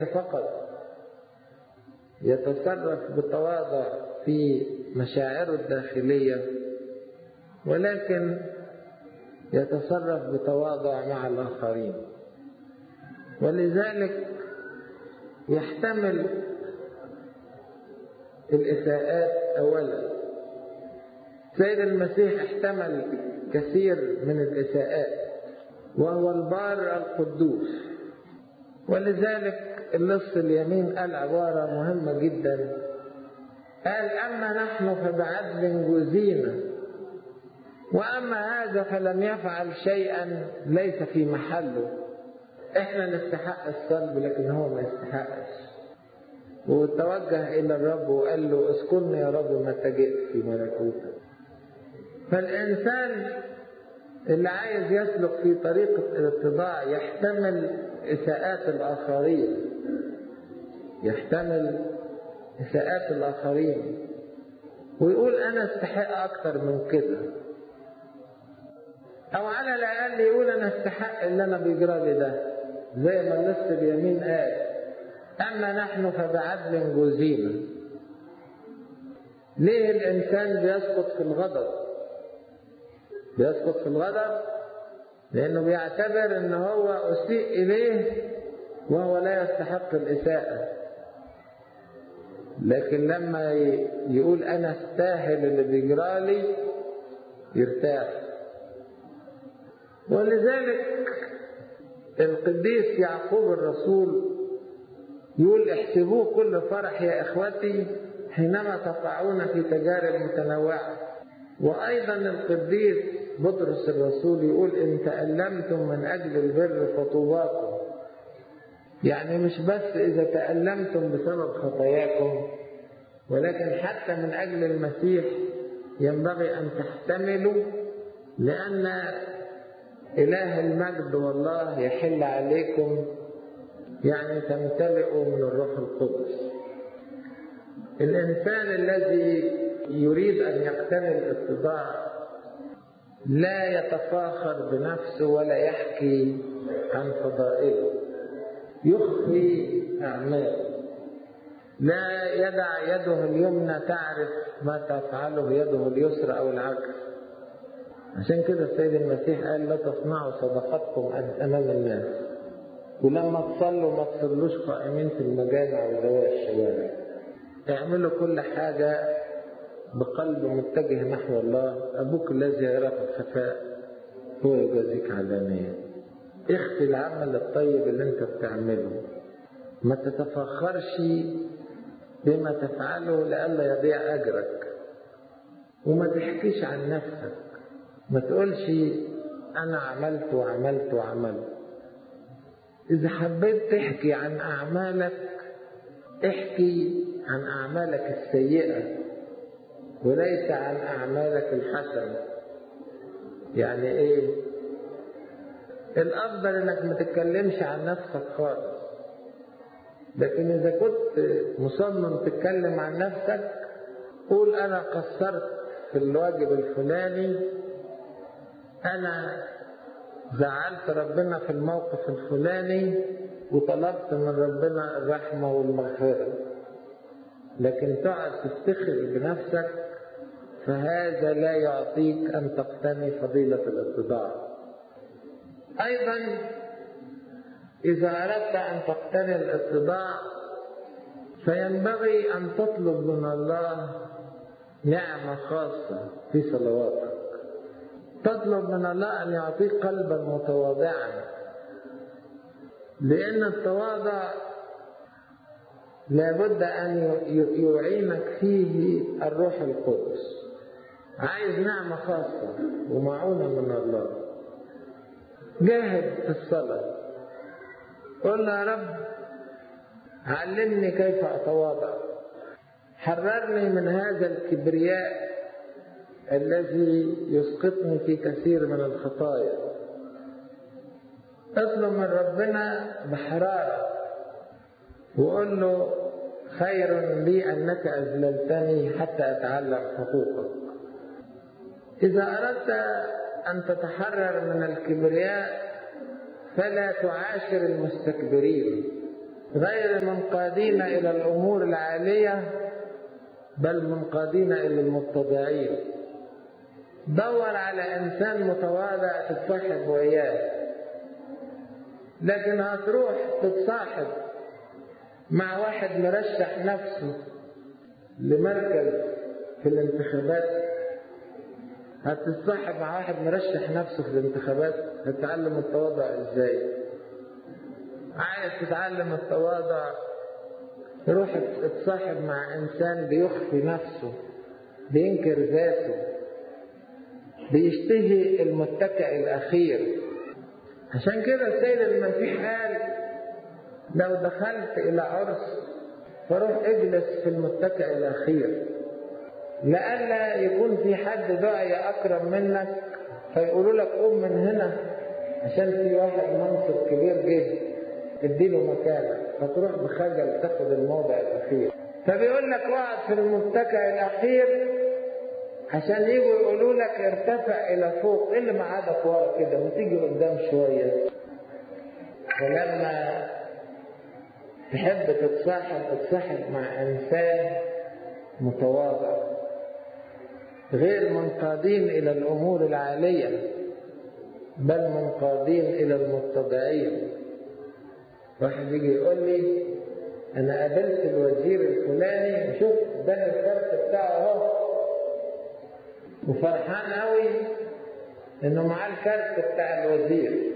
فقط يتصرف بتواضع في مشاعره الداخلية ولكن يتصرف بتواضع مع الآخرين ولذلك يحتمل الإساءات أولا سيد المسيح احتمل كثير من الإساءات وهو البار القدوس ولذلك اللص اليمين قال عبارة مهمة جدا قال أما نحن فبعدل جزينا وأما هذا فلم يفعل شيئا ليس في محله احنا نستحق الصلب لكن هو ما يستحقش وتوجه إلى الرب وقال له اسكنني يا رب متى جئت في ملكوتك فالإنسان اللي عايز يسلك في طريق الاتضاع يحتمل إساءات الآخرين يحتمل إساءات الآخرين ويقول أنا استحق أكتر من كده أو على الأقل يقول أنا استحق اللي أنا بيجرى لي ده زي ما اللص اليمين قال أما نحن فبعدل جزينا ليه الإنسان بيسقط في الغضب بيسقط في الغضب لأنه بيعتبر أن هو أسيء إليه وهو لا يستحق الإساءة لكن لما يقول أنا استاهل اللي بيجرالي يرتاح ولذلك القديس يعقوب الرسول يقول احسبوه كل فرح يا إخوتي حينما تقعون في تجارب متنوعة وأيضا القديس بطرس الرسول يقول إن تألمتم من أجل البر فطوباكم يعني مش بس إذا تألمتم بسبب خطاياكم ولكن حتى من أجل المسيح ينبغي أن تحتملوا لأن إله المجد والله يحل عليكم يعني تمتلئوا من الروح القدس الإنسان الذي يريد أن يقتني الاتضاع لا يتفاخر بنفسه ولا يحكي عن فضائله يخفي أعماله لا يدع يده اليمنى تعرف ما تفعله يده اليسرى أو العكس عشان كده السيد المسيح قال لا تصنعوا صدقاتكم أمام الناس ولما تصلوا ما تصلوش قائمين في المجامع وزوايا الشوارع اعملوا كل حاجة بقلب متجه نحو الله أبوك الذي يراك الخفاء هو يجازيك علانية اخفي العمل الطيب اللي انت بتعمله ما تتفخرش بما تفعله لئلا يضيع أجرك وما تحكيش عن نفسك ما تقولش أنا عملت وعملت وعملت إذا حبيت تحكي عن أعمالك احكي عن أعمالك السيئة وليس عن أعمالك الحسنة يعني إيه الأفضل إنك ما تتكلمش عن نفسك خالص لكن إذا كنت مصمم تتكلم عن نفسك قول أنا قصرت في الواجب الفلاني أنا زعلت ربنا في الموقف الفلاني وطلبت من ربنا الرحمة والمغفرة لكن تقعد تفتخر بنفسك فهذا لا يعطيك أن تقتني فضيلة الاتضاع أيضا إذا أردت أن تقتني الاتضاع فينبغي أن تطلب من الله نعمة خاصة في صلواتك تطلب من الله أن يعطيك قلبا متواضعا لأن التواضع لابد أن يعينك فيه الروح القدس عايز نعمة خاصة ومعونة من الله جاهد في الصلاة قل يا رب علمني كيف أتواضع حررني من هذا الكبرياء الذي يسقطني في كثير من الخطايا اطلب من ربنا بحرارة وقول له خير لي أنك أذللتني حتى أتعلم حقوقك إذا أردت أن تتحرر من الكبرياء فلا تعاشر المستكبرين غير منقادين إلى الأمور العالية بل منقادين إلى المتضعين دور على إنسان متواضع تتصاحب وإياه لكن هتروح تتصاحب مع واحد مرشح نفسه لمركز في الانتخابات هتتصاحب مع واحد مرشح نفسه في الانتخابات هتتعلم التواضع ازاي عايز تتعلم التواضع روح اتصاحب مع انسان بيخفي نفسه بينكر ذاته بيشتهي المتكئ الاخير عشان كده السيد المسيح قال لو دخلت الى عرس فروح اجلس في المتكئ الاخير لئلا يكون في حد دعي اكرم منك فيقولوا لك قوم من هنا عشان في واحد منصب كبير جه اديله مكانك فتروح بخجل تاخد الموضع الاخير فبيقول لك اقعد في المتكئ الاخير عشان يجوا يقولوا لك ارتفع الى فوق ايه اللي معادك ورا كده ما تيجي قدام شويه ولما تحب تتصاحب تتصاحب مع انسان متواضع غير منقادين الى الامور العاليه بل منقادين الى المتضعين واحد يجي يقول لي انا قابلت الوزير الفلاني وشوف اداني الكارت بتاعه اهو وفرحان قوي انه معاه الكارت بتاع الوزير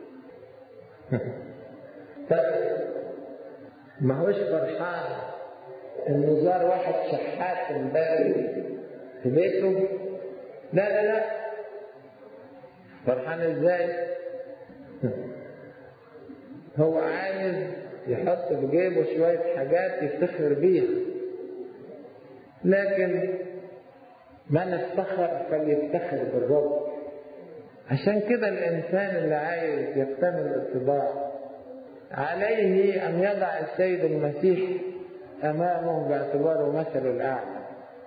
طيب ما هوش فرحان انه زار واحد شحات امبارح في بيته لا لا لا فرحان ازاي هو عايز يحط في جيبه شوية حاجات يفتخر بيها لكن من افتخر فليفتخر بالرب عشان كده الإنسان اللي عايز يكتمل الاتباع عليه أن يضع السيد المسيح أمامه باعتباره مثل الأعلى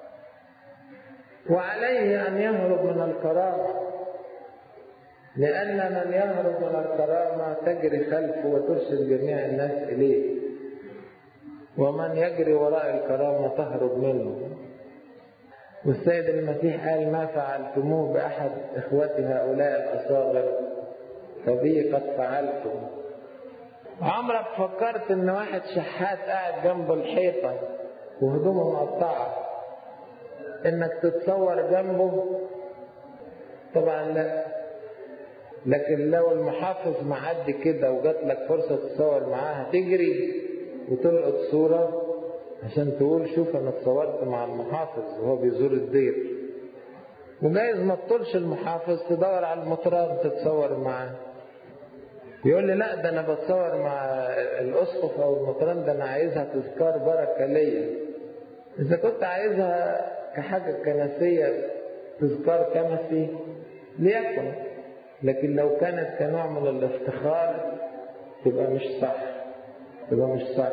وعليه أن يهرب من الكرامة لأن من يهرب من الكرامة تجري خلفه وترشد جميع الناس إليه ومن يجري وراء الكرامة تهرب منه والسيد المسيح قال ما فعلتموه بأحد إخوتي هؤلاء الأصاغر فبي قد فعلتم عمرك فكرت إن واحد شحات قاعد جنب الحيطة وهدومه مقطعة إنك تتصور جنبه طبعا لا لكن لو المحافظ معدي كده وجات لك فرصة تتصور معاه هتجري وتلقط صورة عشان تقول شوف انا اتصورت مع المحافظ وهو بيزور الدير وجايز ما تطولش المحافظ تدور على المطران تتصور معاه يقول لي لا ده انا بتصور مع الاسقف او المطران ده انا عايزها تذكار بركه ليا اذا كنت عايزها كحاجه كنسيه تذكار كنسي ليكن لكن لو كانت كنوع من الافتخار تبقى مش صح تبقى مش صح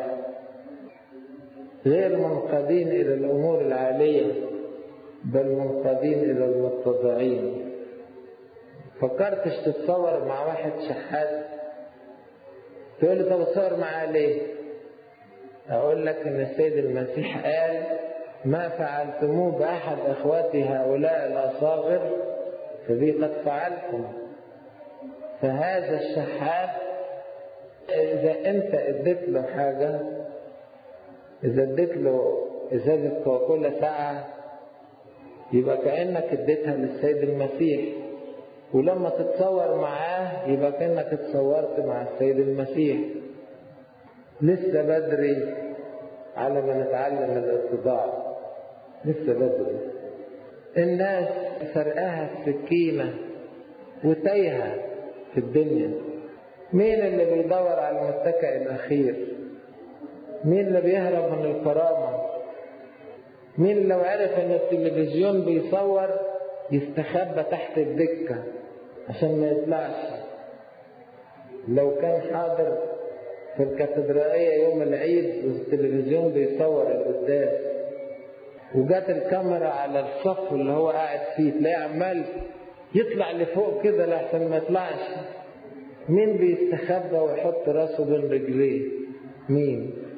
غير منقادين إلى الأمور العالية بل منقادين إلى المتضعين فكرتش تتصور مع واحد شحات تقول لي طب اتصور معاه ليه؟ أقول لك إن السيد المسيح قال ما فعلتموه بأحد إخواتي هؤلاء الأصاغر فبي قد فعلتم فهذا الشحات إذا أنت اديت له حاجة إذا اديت له إزازة كوكولا ساعة يبقى كأنك اديتها للسيد المسيح ولما تتصور معاه يبقى كأنك اتصورت مع السيد المسيح لسه بدري على ما نتعلم الاتضاع لسه بدري الناس سرقاها السكينة وتايهة في الدنيا مين اللي بيدور على المتكئ الأخير مين اللي بيهرب من الكرامة مين لو عرف ان التلفزيون بيصور يستخبى تحت الدكة عشان ما يطلعش لو كان حاضر في الكاتدرائية يوم العيد والتلفزيون بيصور القداس وجات الكاميرا على الصف اللي هو قاعد فيه تلاقيه عمال يطلع لفوق كده لحسن ما يطلعش مين بيستخبى ويحط راسه بين رجليه مين